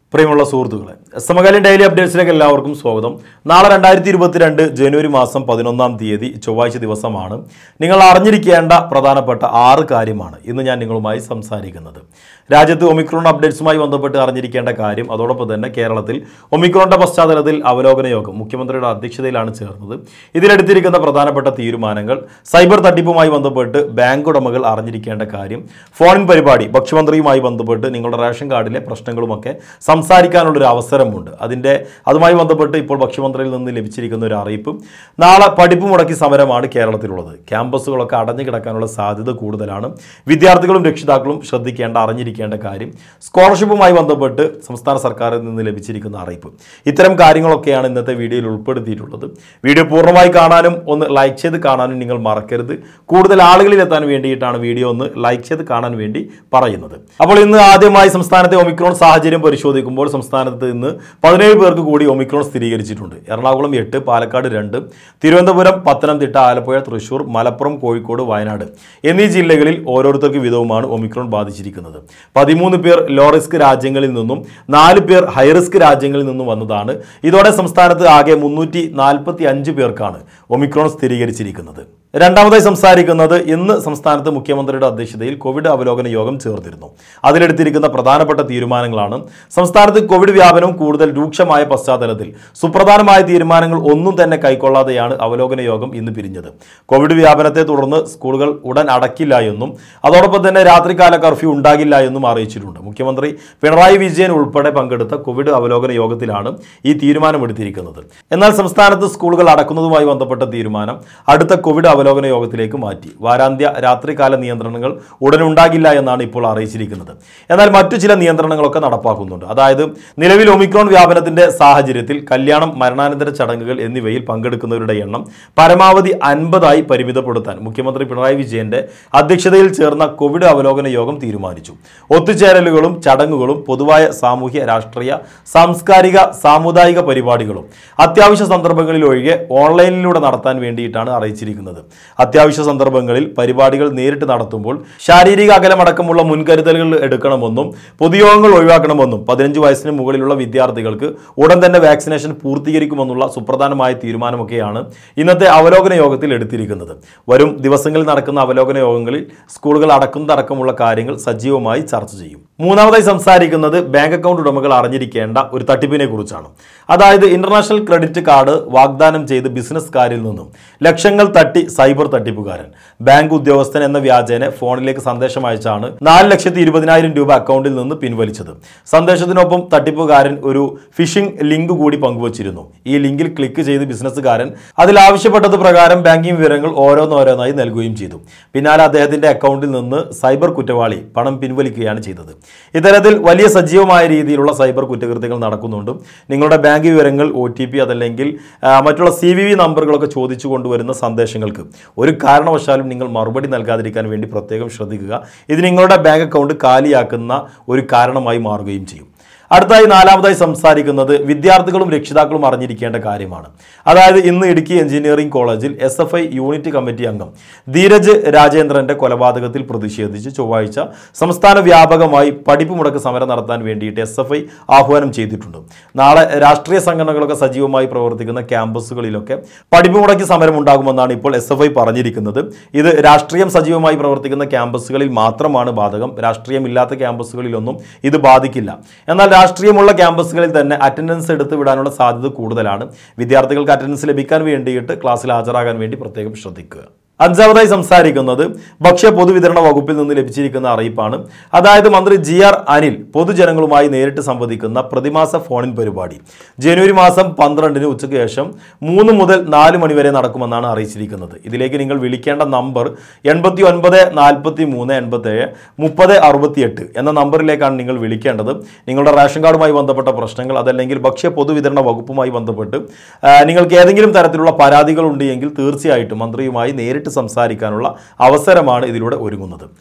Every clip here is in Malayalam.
പ്രിയമുള്ള സുഹൃത്തുക്കളെ സമകാലീൻ ഡെയിലി അപ്ഡേറ്റ്സിലേക്ക് എല്ലാവർക്കും സ്വാഗതം നാളെ രണ്ടായിരത്തി ഇരുപത്തിരണ്ട് ജനുവരി മാസം പതിനൊന്നാം തീയതി ചൊവ്വാഴ്ച ദിവസമാണ് നിങ്ങൾ അറിഞ്ഞിരിക്കേണ്ട പ്രധാനപ്പെട്ട ആറ് കാര്യമാണ് ഇന്ന് ഞാൻ നിങ്ങളുമായി സംസാരിക്കുന്നത് രാജ്യത്ത് ഒമിക്രോൺ അപ്ഡേറ്റ്സുമായി ബന്ധപ്പെട്ട് അറിഞ്ഞിരിക്കേണ്ട കാര്യം അതോടൊപ്പം തന്നെ കേരളത്തിൽ ഒമിക്രോണിന്റെ പശ്ചാത്തലത്തിൽ അവലോകന യോഗം മുഖ്യമന്ത്രിയുടെ അധ്യക്ഷതയിലാണ് ചേർന്നത് ഇതിലെടുത്തിരിക്കുന്ന പ്രധാനപ്പെട്ട തീരുമാനങ്ങൾ സൈബർ തട്ടിപ്പുമായി ബന്ധപ്പെട്ട് ബാങ്ക് ഉടമകൾ അറിഞ്ഞിരിക്കേണ്ട കാര്യം ഫോണിൻ പരിപാടി ഭക്ഷ്യമന്ത്രിയുമായി ബന്ധപ്പെട്ട് നിങ്ങളുടെ റേഷൻ കാർഡിലെ പ്രശ്നങ്ങളുമൊക്കെ സംസാരിക്കാനുള്ളൊരു അവസരമുണ്ട് അതിൻ്റെ അതുമായി ബന്ധപ്പെട്ട് ഇപ്പോൾ ഭക്ഷ്യമന്ത്രിയിൽ നിന്ന് ലഭിച്ചിരിക്കുന്ന ഒരു അറിയിപ്പ് നാളെ പഠിപ്പ് മുടക്കി സമരമാണ് കേരളത്തിലുള്ളത് ക്യാമ്പസുകളൊക്കെ അടഞ്ഞു കിടക്കാനുള്ള സാധ്യത കൂടുതലാണ് വിദ്യാർത്ഥികളും രക്ഷിതാക്കളും ശ്രദ്ധിക്കേണ്ട അറിഞ്ഞിരിക്കേണ്ട കാര്യം സ്കോളർഷിപ്പുമായി ബന്ധപ്പെട്ട് സംസ്ഥാന സർക്കാരിൽ നിന്ന് ലഭിച്ചിരിക്കുന്ന അറിയിപ്പ് ഇത്തരം കാര്യങ്ങളൊക്കെയാണ് ഇന്നത്തെ വീഡിയോയിൽ ഉൾപ്പെടുത്തിയിട്ടുള്ളത് വീഡിയോ പൂർണ്ണമായി കാണാനും ഒന്ന് ലൈക്ക് ചെയ്ത് കാണാനും നിങ്ങൾ മറക്കരുത് കൂടുതൽ ആളുകളിൽ എത്താൻ വേണ്ടിയിട്ടാണ് വീഡിയോ ഒന്ന് ലൈക്ക് ചെയ്ത് കാണാൻ വേണ്ടി പറയുന്നത് അപ്പോൾ ഇന്ന് ആദ്യമായി സംസ്ഥാനത്തെ ഒമിക്രോൺ സാഹചര്യം പരിശോധിക്കുമ്പോൾ സംസ്ഥാനത്ത് ഇന്ന് പതിനേഴ് പേർക്ക് കൂടി ഒമിക്രോൺ സ്ഥിരീകരിച്ചിട്ടുണ്ട് എറണാകുളം എട്ട് പാലക്കാട് രണ്ട് തിരുവനന്തപുരം പത്തനംതിട്ട ആലപ്പുഴ തൃശൂർ മലപ്പുറം കോഴിക്കോട് വയനാട് എന്നീ ജില്ലകളിൽ ഓരോരുത്തർക്ക് വീതവുമാണ് ഒമിക്രോൺ ബാധിച്ചിരിക്കുന്നത് പതിമൂന്ന് പേർ ലോ റിസ്ക് രാജ്യങ്ങളിൽ നിന്നും നാല് പേർ ഹൈ റിസ്ക് രാജ്യങ്ങളിൽ നിന്നും വന്നതാണ് ഇതോടെ സംസ്ഥാനത്ത് ആകെ മുന്നൂറ്റി നാൽപ്പത്തി അഞ്ച് പേർക്കാണ് ഒമിക്രോൺ സ്ഥിരീകരിച്ചിരിക്കുന്നത് രണ്ടാമതായി സംസാരിക്കുന്നത് ഇന്ന് സംസ്ഥാനത്ത് മുഖ്യമന്ത്രിയുടെ അധ്യക്ഷതയിൽ കോവിഡ് അവലോകന യോഗം ചേർന്നിരുന്നു അതിലെടുത്തിരിക്കുന്ന പ്രധാനപ്പെട്ട തീരുമാനങ്ങളാണ് സംസ്ഥാനത്ത് കോവിഡ് വ്യാപനം കൂടുതൽ രൂക്ഷമായ പശ്ചാത്തലത്തിൽ സുപ്രധാനമായ തീരുമാനങ്ങൾ ഒന്നും തന്നെ കൈക്കൊള്ളാതെയാണ് അവലോകന യോഗം ഇന്ന് പിരിഞ്ഞത് കോവിഡ് വ്യാപനത്തെ തുടർന്ന് സ്കൂളുകൾ ഉടൻ അടക്കില്ല എന്നും അതോടൊപ്പം തന്നെ രാത്രികാല കർഫ്യൂ ഉണ്ടാകില്ല എന്നും അറിയിച്ചിട്ടുണ്ട് മുഖ്യമന്ത്രി പിണറായി വിജയൻ ഉൾപ്പെടെ പങ്കെടുത്ത കോവിഡ് അവലോകന യോഗത്തിലാണ് ഈ തീരുമാനമെടുത്തിരിക്കുന്നത് എന്നാൽ സംസ്ഥാനത്ത് സ്കൂളുകൾ അടക്കുന്നതുമായി ബന്ധപ്പെട്ട തീരുമാനം അടുത്ത കോവിഡ് അവലോകന യോഗത്തിലേക്ക് മാറ്റി വാരാന്ത്യ രാത്രികാല നിയന്ത്രണങ്ങൾ ഉടൻ ഉണ്ടാകില്ല എന്നാണ് ഇപ്പോൾ അറിയിച്ചിരിക്കുന്നത് എന്നാൽ മറ്റു ചില നിയന്ത്രണങ്ങളൊക്കെ നടപ്പാക്കുന്നുണ്ട് അതായത് നിലവിൽ ഒമിക്രോൺ വ്യാപനത്തിന്റെ സാഹചര്യത്തിൽ കല്യാണം മരണാനന്തര ചടങ്ങുകൾ എന്നിവയിൽ പങ്കെടുക്കുന്നവരുടെ എണ്ണം പരമാവധി അൻപതായി പരിമിതപ്പെടുത്താൻ മുഖ്യമന്ത്രി പിണറായി വിജയന്റെ അധ്യക്ഷതയിൽ ചേർന്ന കോവിഡ് അവലോകന യോഗം തീരുമാനിച്ചു ഒത്തുചേരലുകളും ചടങ്ങുകളും പൊതുവായ സാമൂഹ്യ രാഷ്ട്രീയ സാംസ്കാരിക സാമുദായിക പരിപാടികളും അത്യാവശ്യ സന്ദർഭങ്ങളിൽ ഒഴികെ ഓൺലൈനിലൂടെ നടത്താൻ വേണ്ടിയിട്ടാണ് അറിയിച്ചിരിക്കുന്നത് അത്യാവശ്യ സന്ദർഭങ്ങളിൽ പരിപാടികൾ നേരിട്ട് നടത്തുമ്പോൾ ശാരീരിക അകലമടക്കമുള്ള മുൻകരുതലുകൾ എടുക്കണമെന്നും പൊതുയോഗങ്ങൾ ഒഴിവാക്കണമെന്നും പതിനഞ്ച് വയസ്സിന് മുകളിലുള്ള വിദ്യാർത്ഥികൾക്ക് ഉടൻ തന്നെ വാക്സിനേഷൻ പൂർത്തീകരിക്കുമെന്നുള്ള സുപ്രധാനമായ തീരുമാനമൊക്കെയാണ് ഇന്നത്തെ അവലോകന യോഗത്തിൽ എടുത്തിരിക്കുന്നത് വരും ദിവസങ്ങളിൽ നടക്കുന്ന അവലോകന യോഗങ്ങളിൽ സ്കൂളുകൾ അടക്കുന്നതടക്കമുള്ള കാര്യങ്ങൾ സജീവമായി ചർച്ച ചെയ്യും മൂന്നാമതായി സംസാരിക്കുന്നത് ബാങ്ക് അക്കൗണ്ട് ഉടമകൾ അറിഞ്ഞിരിക്കേണ്ട ഒരു തട്ടിപ്പിനെ കുറിച്ചാണ് അതായത് ഇന്റർനാഷണൽ ക്രെഡിറ്റ് കാർഡ് വാഗ്ദാനം ചെയ്ത് ബിസിനസ്സുകാരിൽ നിന്നും ലക്ഷങ്ങൾ തട്ടി സൈബർ തട്ടിപ്പുകാരൻ ബാങ്ക് ഉദ്യോഗസ്ഥൻ എന്ന വ്യാജേന ഫോണിലേക്ക് സന്ദേശം അയച്ചാണ് നാല് ലക്ഷത്തി ഇരുപതിനായിരം രൂപ അക്കൗണ്ടിൽ നിന്ന് പിൻവലിച്ചത് സന്ദേശത്തിനൊപ്പം തട്ടിപ്പുകാരൻ ഒരു ഫിഷിംഗ് ലിങ്ക് കൂടി പങ്കുവച്ചിരുന്നു ഈ ലിങ്കിൽ ക്ലിക്ക് ചെയ്ത് ബിസിനസ്സുകാരൻ അതിൽ ആവശ്യപ്പെട്ടത് പ്രകാരം ബാങ്കിംഗ് വിവരങ്ങൾ ഓരോന്നോരോന്നായി നൽകുകയും ചെയ്തു പിന്നാലെ അദ്ദേഹത്തിന്റെ അക്കൗണ്ടിൽ നിന്ന് സൈബർ കുറ്റവാളി പണം പിൻവലിക്കുകയാണ് ചെയ്തത് ഇത്തരത്തിൽ വലിയ സജീവമായ രീതിയിലുള്ള സൈബർ കുറ്റകൃത്യങ്ങൾ നടക്കുന്നുണ്ട് നിങ്ങളുടെ ബാങ്ക് വിവരങ്ങൾ ഒ ടി പി അതല്ലെങ്കിൽ ആ, മറ്റുള്ള സി വി വി നമ്പറുകളൊക്കെ ചോദിച്ചു കൊണ്ടുവരുന്ന സന്ദേശങ്ങൾക്ക് ഒരു കാരണവശാലും നിങ്ങൾ മറുപടി നൽകാതിരിക്കാൻ വേണ്ടി പ്രത്യേകം ശ്രദ്ധിക്കുക ഇത് നിങ്ങളുടെ ബാങ്ക് അക്കൗണ്ട് കാലിയാക്കുന്ന ഒരു കാരണമായി മാറുകയും ചെയ്യും അടുത്തായി നാലാമതായി സംസാരിക്കുന്നത് വിദ്യാർത്ഥികളും രക്ഷിതാക്കളും അറിഞ്ഞിരിക്കേണ്ട കാര്യമാണ് അതായത് ഇന്ന് ഇടുക്കി എഞ്ചിനീയറിംഗ് കോളേജിൽ S F I unit committee അംഗം ധീരജ് രാജേന്ദ്രന്റെ കൊലപാതകത്തിൽ പ്രതിഷേധിച്ച് ചൊവ്വാഴ്ച സംസ്ഥാന വ്യാപകമായി പഠിപ്പ് മുടക്ക് സമരം നടത്താൻ വേണ്ടിയിട്ട് എസ് എഫ് ഐ ആഹ്വാനം ചെയ്തിട്ടുണ്ട് നാളെ രാഷ്ട്രീയ സംഘടനകളൊക്കെ സജീവമായി പ്രവർത്തിക്കുന്ന ക്യാമ്പസുകളിലൊക്കെ പഠിപ്പ് മുടക്കി സമരം ഉണ്ടാകുമെന്നാണ് ഇപ്പോൾ എസ് എഫ് ഐ പറഞ്ഞിരിക്കുന്നത് ഇത് രാഷ്ട്രീയം സജീവമായി പ്രവർത്തിക്കുന്ന ക്യാമ്പസുകളിൽ മാത്രമാണ് ബാധകം രാഷ്ട്രീയമില്ലാത്ത ക്യാമ്പസുകളിലൊന്നും ഇത് ബാധിക്കില്ല എന്നാൽ രാഷ്ട്രീയമുള്ള ക്യാമ്പസുകളിൽ തന്നെ അറ്റൻഡൻസ് എടുത്ത് വിടാനുള്ള സാധ്യത കൂടുതലാണ് വിദ്യാർത്ഥികൾക്ക് അറ്റൻഡൻസ് ലഭിക്കാൻ വേണ്ടിയിട്ട് ക്ലാസ്സിൽ ഹാജരാകാൻ വേണ്ടി പ്രത്യേകം ശ്രദ്ധിക്കുക അഞ്ചാമതായി സംസാരിക്കുന്നത് ഭക്ഷ്യ പൊതുവിതരണ വകുപ്പിൽ നിന്ന് ലഭിച്ചിരിക്കുന്ന അറിയിപ്പാണ് അതായത് മന്ത്രി ജി ആർ അനിൽ പൊതുജനങ്ങളുമായി നേരിട്ട് സംവദിക്കുന്ന പ്രതിമാസ ഫോണിൻ പരിപാടി ജനുവരി മാസം പന്ത്രണ്ടിന് ഉച്ചയ്ക്ക് ശേഷം മൂന്ന് മുതൽ നാല് മണിവരെ നടക്കുമെന്നാണ് അറിയിച്ചിരിക്കുന്നത് ഇതിലേക്ക് നിങ്ങൾ വിളിക്കേണ്ട നമ്പർ എൺപത്തി ഒൻപത് നാൽപ്പത്തി മൂന്ന് എൺപത്തേഴ് മുപ്പത് അറുപത്തിയെട്ട് എന്ന നമ്പറിലേക്കാണ് നിങ്ങൾ വിളിക്കേണ്ടത് നിങ്ങളുടെ റേഷൻ കാർഡുമായി ബന്ധപ്പെട്ട പ്രശ്നങ്ങൾ അതല്ലെങ്കിൽ ഭക്ഷ്യ പൊതുവിതരണ വകുപ്പുമായി ബന്ധപ്പെട്ട് ആ, നിങ്ങൾക്ക് ഏതെങ്കിലും തരത്തിലുള്ള പരാതികൾ ഉണ്ട് എങ്കിൽ തീർച്ചയായിട്ടും മന്ത്രിയുമായി നേരിട്ട് സംസാരിക്കാനുള്ള അവസരമാണ് ഇതിലൂടെ ഒരുങ്ങുന്നത്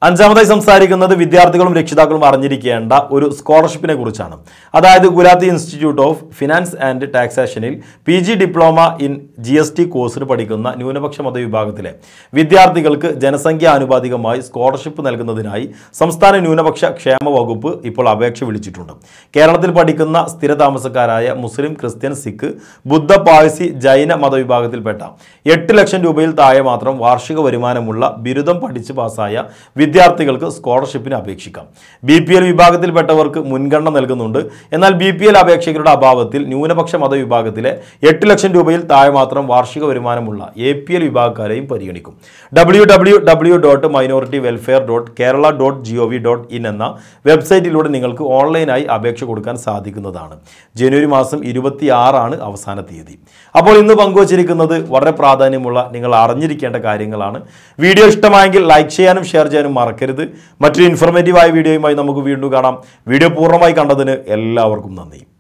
അഞ്ചാമതായി സംസാരിക്കുന്നത് വിദ്യാർത്ഥികളും രക്ഷിതാക്കളും അറിഞ്ഞിരിക്കേണ്ട ഒരു സ്കോളർഷിപ്പിനെ കുറിച്ചാണ് അതായത് Gulati institute of finance and ടാക്സേഷനിൽ P G diploma in G S T കോഴ്സിന് പഠിക്കുന്ന ന്യൂനപക്ഷ മതവിഭാഗത്തിലെ വിദ്യാർത്ഥികൾക്ക് ജനസംഖ്യ ആനുപാതികമായി സ്കോളർഷിപ്പ് നൽകുന്നതിനായി സംസ്ഥാന ന്യൂനപക്ഷ ക്ഷേമ വകുപ്പ് ഇപ്പോൾ അപേക്ഷ വിളിച്ചിട്ടുണ്ട് കേരളത്തിൽ പഠിക്കുന്ന സ്ഥിര താമസക്കാരായ മുസ്ലിം ക്രിസ്ത്യൻ സിഖ് ബുദ്ധ പാഴ്സി ജൈന മതവിഭാഗത്തിൽപ്പെട്ട എട്ട് ലക്ഷം രൂപയിൽ താഴെ മാത്രം വാർഷിക വരുമാനമുള്ള ബിരുദം പഠിച്ച് പാസ്സായ വിദ്യാർത്ഥികൾക്ക് സ്കോളർഷിപ്പിന് അപേക്ഷിക്കാം ബി പി എൽ വിഭാഗത്തിൽപ്പെട്ടവർക്ക് മുൻഗണന നൽകുന്നുണ്ട് എന്നാൽ ബി പി എൽ അപേക്ഷകരുടെ അഭാവത്തിൽ ന്യൂനപക്ഷ മതവിഭാഗത്തിലെ എട്ട് ലക്ഷം രൂപയിൽ താഴെ മാത്രം വാർഷിക വരുമാനമുള്ള എ പി എൽ വിഭാഗക്കാരെയും പരിഗണിക്കും W W W dot minority welfare dot Kerala dot G O V dot in എന്ന വെബ്സൈറ്റിലൂടെ നിങ്ങൾക്ക് ഓൺലൈനായി അപേക്ഷ കൊടുക്കാൻ സാധിക്കുന്നതാണ് ജനുവരി മാസം ഇരുപത്തി ആറാണ് അവസാന തീയതി അപ്പോൾ ഇന്ന് പങ്കുവച്ചിരിക്കുന്നത് വളരെ പ്രാധാന്യമുള്ള നിങ്ങൾ അറിഞ്ഞിരിക്കേണ്ട കാര്യങ്ങളാണ് വീഡിയോ ഇഷ്ടമായെങ്കിൽ ലൈക്ക് ചെയ്യാനും ഷെയർ ചെയ്യാനും മറക്കരുത് മറ്റൊരു ഇൻഫോർമേറ്റീവായ വീഡിയോയുമായി നമുക്ക് വീണ്ടും കാണാം വീഡിയോ പൂർണ്ണമായി കണ്ടതിന് എല്ലാവർക്കും നന്ദി